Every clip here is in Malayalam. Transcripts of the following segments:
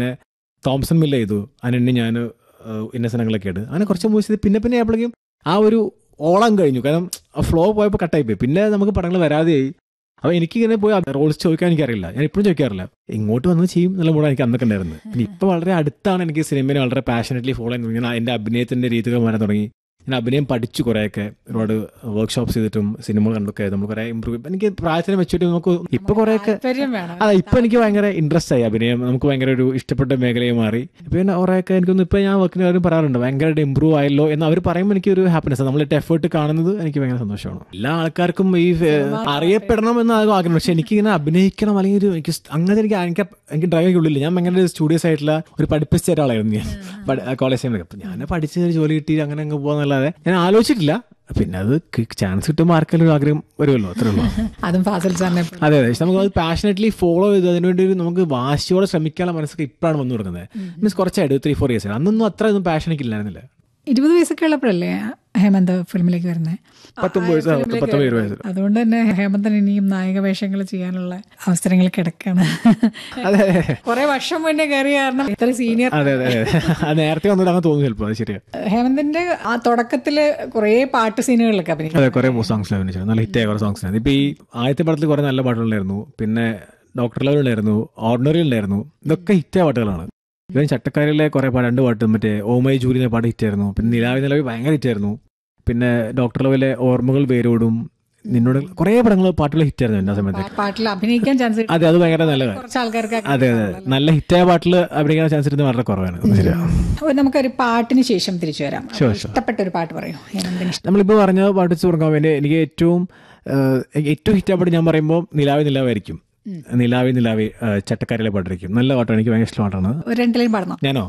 പിന്നെ തോംസൺ മില്ല ചെയ്തു അതിനെണ്ണി ഞാൻ ഇന്ന സ്ഥലങ്ങളൊക്കെ ആയിട്ട് അങ്ങനെ കുറച്ച് മൂവീസ് ചെയ്ത് പിന്നെ പിന്നെ ആയപ്പോഴേക്കും ആ ഒരു ഓളം കഴിഞ്ഞു കാരണം ഫ്ലോ പോയപ്പോൾ കട്ടായി പോയി പിന്നെ നമുക്ക് പടങ്ങൾ വരാതെയായി അപ്പോൾ എനിക്കിങ്ങനെ പോയി റോൾസ് ചോദിക്കാൻ എനിക്കറിയില്ല ഞാൻ ഇപ്പോഴും ചോദിക്കാറില്ല ഇങ്ങോട്ട് വന്ന് ചെയ്യും എന്നുള്ള മൂടെ എനിക്ക് അന്നൊക്കെ ഉണ്ടായിരുന്നു പിന്നെ ഇപ്പോൾ വളരെ അടുത്താണ് എനിക്ക് സിനിമയെ വളരെ പാഷനറ്റ്ലി ഫോളോ ചെയ്യുന്നത് ഞാൻ എൻ്റെ അഭിനയത്തിൻ്റെ രീതികൾ മാറാൻ തുടങ്ങി ഞാൻ അഭിനയം പഠിച്ചു കുറേയൊക്കെ ഒരുപാട് വർക്ക്ഷോപ്സ് ചെയ്തിട്ടും സിനിമകൾ കണ്ടൊക്കെ നമ്മൾ കുറേ ഇമ്പ്രൂവ് എനിക്ക് പ്രായത്തിന് വെച്ചിട്ട് നമുക്ക് ഇപ്പൊ കുറേയൊക്കെ താല്പര്യം വേണം അതെ ഇപ്പൊ എനിക്ക് ഭയങ്കര ഇൻട്രസ്റ്റ് ആയി അഭിനയം നമുക്ക് ഭയങ്കര ഒരു ഇഷ്ടപ്പെട്ട മേഖലയെ മാറി പിന്നെ കുറേയൊക്കെ എനിക്കൊന്ന് ഇപ്പൊ ഞാൻ വർക്കിന് കാര്യം പറയാറുണ്ട് ഭയങ്കരമായിട്ട് ഇമ്പ്രൂവ് ആയല്ലോ എന്ന് അവർ പറയുമ്പോൾ എനിക്ക് ഒരു ഹാപ്പിനെസ് നമ്മളിട്ട് എഫേർട്ട് കാണുന്നത് എനിക്ക് ഭയങ്കര സന്തോഷമാണ് എല്ലാ ആൾക്കാർക്കും ഈ ഏഹ്, അറിയപ്പെടണം എന്ന് ആകും ആഗ്രഹം പക്ഷെ എനിക്ക് ഇങ്ങനെ അഭിനയിക്കണം അല്ലെങ്കിൽ ഒരു എനിക്ക് സ്- അങ്ങനെ എനിക്ക് എനിക്ക് എനിക്ക് ഡ്രൈവിംഗ് ഉള്ളില്ല ഞാൻ ഭയങ്കര സ്റ്റുഡിയോസ് ആയിട്ടുള്ള ഒരു പഠിപ്പിച്ച ഒരാളായിരുന്നു ഞാൻ കോളേജ് ടൈമിലൊക്കെ അപ്പൊ ഞാൻ പഠിച്ച ഒരു ജോലി കിട്ടി അങ്ങനെ അങ്ങ് പോകാന്നല്ലാതെ ഞാൻ ആലോചിച്ചിട്ടില്ല പിന്നെ അത് ചാൻസ് കിട്ടുമ്പോൾ ആർക്കെങ്കിലും ഒരു ആഗ്രഹം വരുമല്ലോ അത്രേ ഉള്ളൂ അതും ഫാസിൽ സാറിനെ അതെ അതെ പക്ഷെ നമുക്ക് അത് പാഷനറ്റ്ലി ഫോളോ ചെയ്ത് അതിനുവേണ്ടി ഒരു നമുക്ക് വാശിയോടെ ശ്രമിക്കാനുള്ള മനസ്സൊക്കെ ഇപ്പോഴാണ് വന്നു തുടങ്ങുന്നത് മീൻസ് കുറച്ചായിട്ട് ത്രീ ഫോർ ഇയേഴ്സ് അന്നൊന്നും അത്ര ഒന്നും പാഷൻ എനിക്ക് ഇല്ലായിരുന്നില്ല ഇരുപത് വയസ്സൊക്കെ ഉള്ളപ്പോഴല്ലേ ഹേമന്ത് ഫിലിമിലേക്ക് വരുന്നത് പത്തൊമ്പത് വയസ്സ് പത്തൊമ്പത് ഇരുപത് വയസ്സ് അതുകൊണ്ട് തന്നെ ഹേമന്തൻ ഇനിയും നായക വേഷങ്ങൾ ചെയ്യാനുള്ള അവസരങ്ങൾ കിടക്കാണ് അതെ കുറെ വർഷം മുന്നേ കയറിയ കാരണം ഇത്ര സീനിയർ അതെ അതെ അതെ അത് നേരത്തെ വന്നിട്ട് അങ്ങനെ തോന്നുന്നു ചിലപ്പോൾ അത് ശരിയാ ഹേമന്തിന്റെ ആ തുടക്കത്തില് കുറെ പാട്ട് സീനുകളിലൊക്കെ അഭിനയിച്ചു അതെ കുറെ സോങ്സ് അഭിനയിച്ചു നല്ല ഹിറ്റായ കുറെ സോങ്സ് ഇപ്പൊ ഈ ആദ്യത്തെ പടത്തിൽ കുറെ നല്ല പാട്ടുകളുണ്ടായിരുന്നു പിന്നെ ഡോക്ടർ ലെവൽ ഉണ്ടായിരുന്നു ഓർഡിനറി ഉണ്ടായിരുന്നു ഇതൊക്കെ ഹിറ്റായ പാട്ടുകളാണ് ഇവൻ ചട്ടക്കാരിലെ കുറെ പാട്ട് രണ്ട് പാട്ട് മറ്റേ ഓമൈ ജൂലിനെ പാട്ട് ഹിറ്റായിരുന്നു പിന്നെ നിലാവി നിലവി ഭയങ്കര ഹിറ്റായിരുന്നു പിന്നെ ഡോക്ടർ ലെവലിലെ ഓർമ്മകൾ വേരോടും നിന്നോട് കുറെ പടങ്ങൾ പാട്ടുകൾ ഹിറ്റായിരുന്നു എൻ്റെ ആ സമയത്ത് പാട്ടിൽ അഭിനയിക്കാൻ ചാൻസ് അതെ അത് ഭയങ്കര നല്ല കാര്യം കുറച്ച് ആൾക്കാർക്ക് അതെ അതെ നല്ല ഹിറ്റായ പാട്ടിൽ അഭിനയിക്കാൻ ചാൻസ് ഇരുന്ന് വളരെ കുറവാണ് ശരിയാ അപ്പോൾ നമുക്കൊരു പാട്ടിന് ശേഷം തിരിച്ചു വരാം Sure, sure. ഇഷ്ടപ്പെട്ട ഒരു പാട്ട് പറയൂ ഹേമന്തിന് ഇഷ്ടം നമ്മളിപ്പോൾ പറഞ്ഞ പാട്ട് വെച്ച് തുടങ്ങാൻ വേണ്ടി എനിക്ക് ഏറ്റവും ഏഹ്, എനിക്ക് ഏറ്റവും ഹിറ്റായ പാട്ട് ഞാൻ പറയുമ്പോൾ നിലാവി നിലാവായിരിക്കും നിലാവി നിലാവി ഏഹ്, ചട്ടക്കാരിലെ പാട്ടായിരിക്കും നല്ല പാട്ടാണ് എനിക്ക് ഭയങ്കര ഇഷ്ടം പാട്ടാണ് ഒരു രണ്ടിലേയും പാടണം ഞാനോ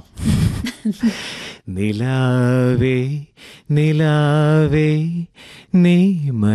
നിലാവേ നിലാവേ നീ